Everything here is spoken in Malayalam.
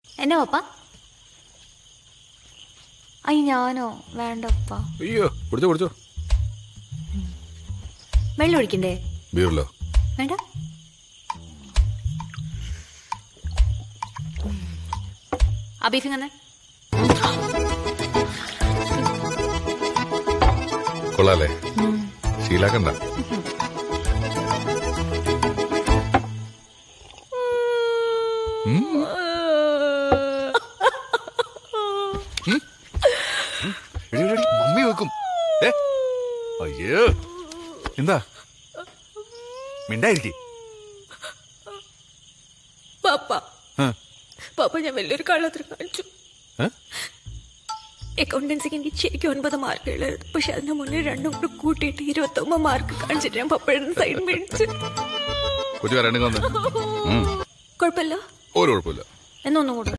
എന്നെ പപ്പ അയ്യ ഞാനോ വേണ്ടപ്പ അയ്യോ കുടിച്ചോ കുടിച്ചോ വെള്ളം ഒഴിക്കണ്ടേ ബീറല്ലോ വേണ്ട ആ ബീഫ് ഇങ്ങനെ കൊള്ളാലേ ശീലാക്കണ്ട ഉം. ഉം. എടി, എടി, എടി, മമ്മി വെക്കും ഏ അയ്യോ എന്താ മിണ്ടായിരിക്കേ പാപ്പ പാപ്പ ഞാൻ വലിയൊരു കള്ളത്തിൽ കാണിച്ചു അക്കൗണ്ടൻസിക്ക് എനിക്ക് ശരിക്കും ഒൻപത് മാർക്ക് ഉള്ളത് പക്ഷെ അതിന് മുന്നേ രണ്ടും കൂടെ കൂട്ടിയിട്ട് ഇരുപത്തൊമ്പത് മാർക്ക് കാണിച്ചിട്ട് ഞാൻ പപ്പയുടെ സൈഡ് മേടിച്ച് കൊച്ചു കരണ്ടെങ്കിൽ വന്ന് കുഴപ്പമില്ല ഒരു കുഴപ്പമില്ല എന്നൊന്നും കൂടെ